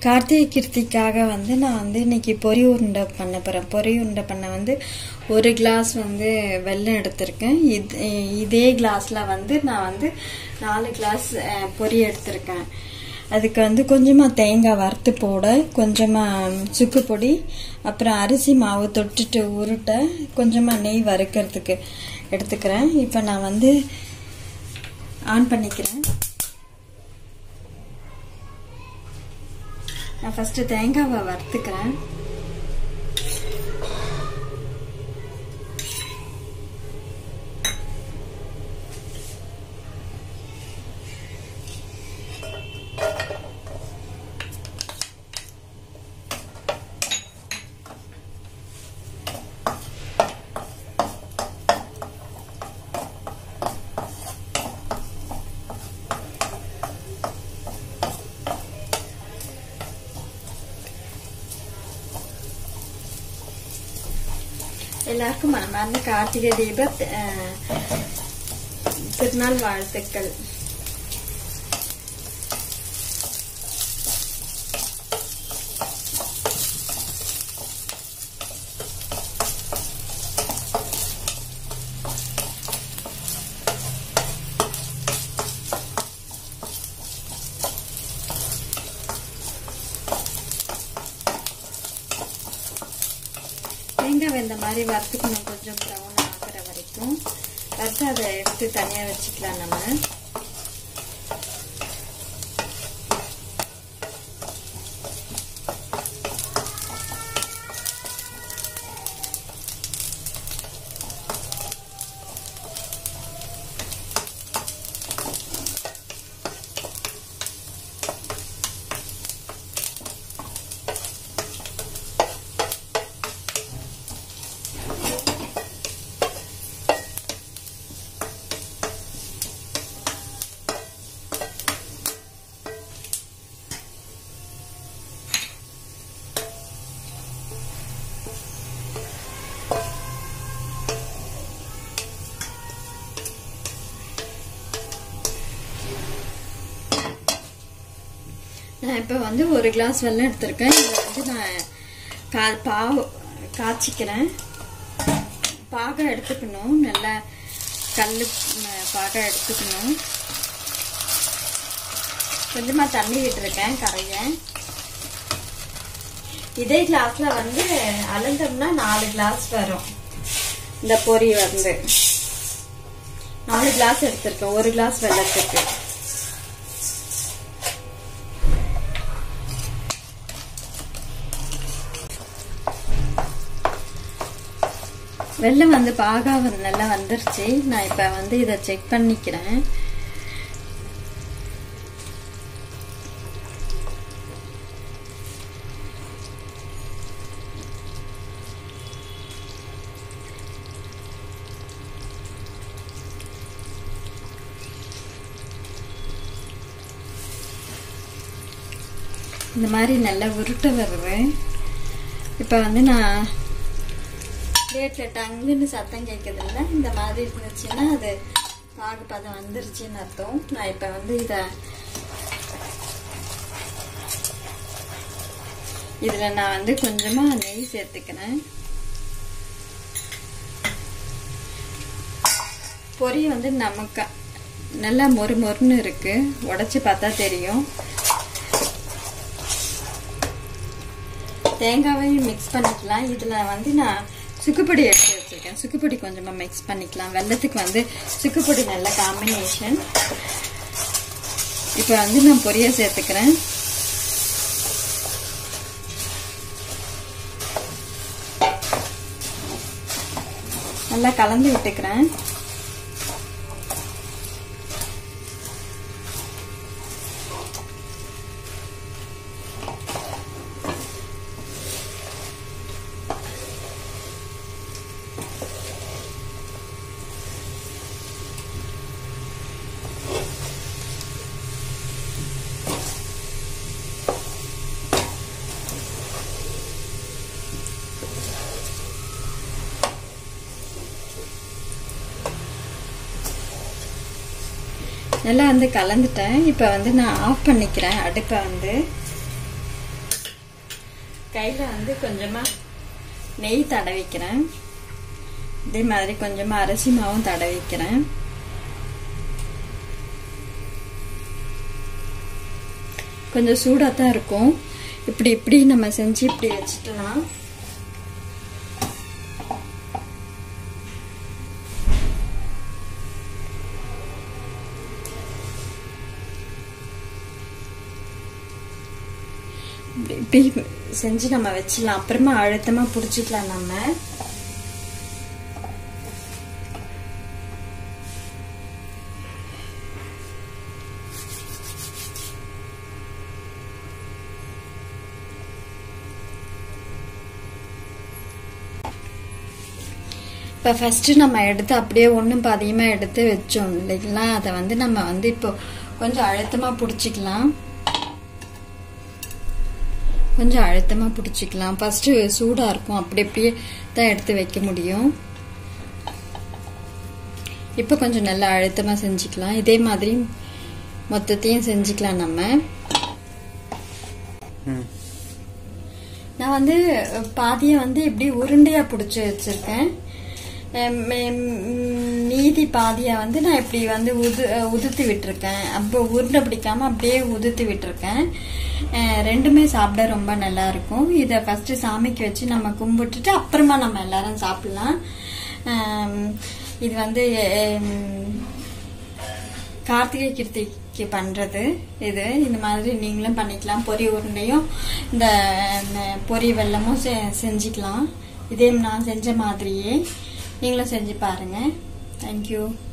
கார்த்திகை கிருத்திக்காக வந்து நான் வந்து இன்னைக்கு பொரி உருண்டை பண்ண போகிறேன் பொரி உருண்டை பண்ண வந்து ஒரு கிளாஸ் வந்து வெல்லம் எடுத்திருக்கேன் இது இதே கிளாஸில் வந்து நான் வந்து நாலு கிளாஸ் அஹ், பொரி எடுத்திருக்கேன் அதுக்கு வந்து கொஞ்சமாக தேங்காய் வறுத்து போட கொஞ்சமாக சுக்கு பொடி அப்புறம் அரிசி மாவு தொட்டுட்டு உருட்ட கொஞ்சமாக நெய் வறுக்கிறதுக்கு எடுத்துக்கிறேன் இப்போ நான் வந்து ஆன் பண்ணிக்கிறேன் நான் ஃபஸ்ட்டு தேங்காவை வறுத்துக்கிறேன் எல்லாருக்கும் மனமார்ந்த கார்த்திகை தீப அஹ், திருநாள் வாழ்த்துக்கள் தேங்காய் இந்த மாதிரி வறுத்துக்கணும் கொஞ்சம் ப்ரௌன் ஆகிற வரைக்கும் வறுத்து அதை எடுத்து தனியாக வச்சுக்கலாம் நம்ம நான் இப்போ வந்து ஒரு கிளாஸ் வெல்லம் எடுத்திருக்கேன் இதை வந்து நான் கா பாவு காய்ச்சிக்கிறேன் பாகம் எடுத்துக்கணும் நல்லா கல் பாகம் எடுத்துக்கணும் கொஞ்சமாக தண்ணி விட்டுருக்கேன் கரைய இதே கிளாஸ்ல வந்து அளந்தோம்னா நாலு கிளாஸ் வரும் இந்த பொரி வந்து நாலு கிளாஸ் எடுத்திருக்கேன் ஒரு கிளாஸ் வெள்ளத்துக்கு வெள்ளம் வந்து பாகா வந்து நல்லா வந்துருச்சு நான் இப்ப வந்து இதை செக் பண்ணிக்கிறேன் இந்த மாதிரி நல்லா உருட்ட வருது இப்போ வந்து நான் பிளேட்ல டங்குன்னு சத்தம் கேட்குதுல்ல இந்த மாதிரி இருந்துச்சுன்னா அது பாகு பதம் வந்துருச்சுன்னு அர்த்தம் நான் இப்போ வந்து இதை இதில் நான் வந்து கொஞ்சமாக நெய் சேர்த்துக்கிறேன் பொரி வந்து நமக்கு நல்லா மொறு மொறுன்னு இருக்கு உடைச்சு பார்த்தா தெரியும் தேங்காவையும் மிக்ஸ் பண்ணிக்கலாம் இதில் வந்து நான் சுக்குப்பொடி எடுத்து வச்சிருக்கேன் சுக்குப்பொடி கொஞ்சமாக மிக்ஸ் பண்ணிக்கலாம் வெள்ளத்துக்கு வந்து சுக்குப்பொடி நல்ல காம்பினேஷன் இப்போ வந்து நான் பொரிய சேர்த்துக்கிறேன் நல்லா கலந்து விட்டுக்கிறேன் நல்லா வந்து கலந்துட்டேன் இப்போ வந்து நான் ஆஃப் பண்ணிக்கிறேன் அடுப்பை வந்து கையில் வந்து கொஞ்சமாக நெய் தடவிக்கிறேன் இதே மாதிரி கொஞ்சமாக அரிசி மாவும் தடவிக்கிறேன் கொஞ்சம் சூடாக தான் இருக்கும் இப்படி இப்படி நம்ம செஞ்சு இப்படி வச்சுக்கலாம் இப்படி செஞ்சு நம்ம வச்சிடலாம் அப்புறமா அழுத்தமா புடிச்சிக்கலாம் நம்ம இப்போ ஃபஸ்ட்டு நம்ம எடுத்து அப்படியே ஒன்றும் பாதியமாக எடுத்து வச்சோம் இல்லைங்களா அதை வந்து நம்ம வந்து இப்போ கொஞ்சம் அழுத்தமாக பிடிச்சிக்கலாம் கொஞ்சம் அழுத்தமாக பிடிச்சிக்கலாம் ஃபஸ்ட்டு சூடாக இருக்கும் அப்படி அப்படியே தான் எடுத்து வைக்க முடியும் இப்போ கொஞ்சம் நல்லா அழுத்தமாக செஞ்சுக்கலாம் இதே மாதிரி மொத்தத்தையும் செஞ்சுக்கலாம் நம்ம நான் வந்து பாதியை வந்து இப்படி உருண்டையாக பிடிச்சி வச்சுருக்கேன் மீதி பாதியை வந்து நான் இப்படி வந்து உது உதுத்து விட்டுருக்கேன் அப்போ உருண்டை பிடிக்காம அப்படியே உதுத்து விட்டுருக்கேன் ரெண்டுமே சாப்பிட ரொம்ப நல்லா இருக்கும் இதை ஃபர்ஸ்ட் சாமிக்கு வச்சு நம்ம கும்பிட்டுட்டு அப்புறமா நம்ம எல்லாரும் சாப்பிடலாம் இது வந்து கார்த்திகை கிருத்திக்கு பண்றது இது இந்த மாதிரி நீங்களும் பண்ணிக்கலாம் பொரி உருண்டையும் இந்த பொரி வெள்ளமும் செஞ்சுக்கலாம் இதே நான் செஞ்ச மாதிரியே நீங்களும் செஞ்சு பாருங்க தேங்க்யூ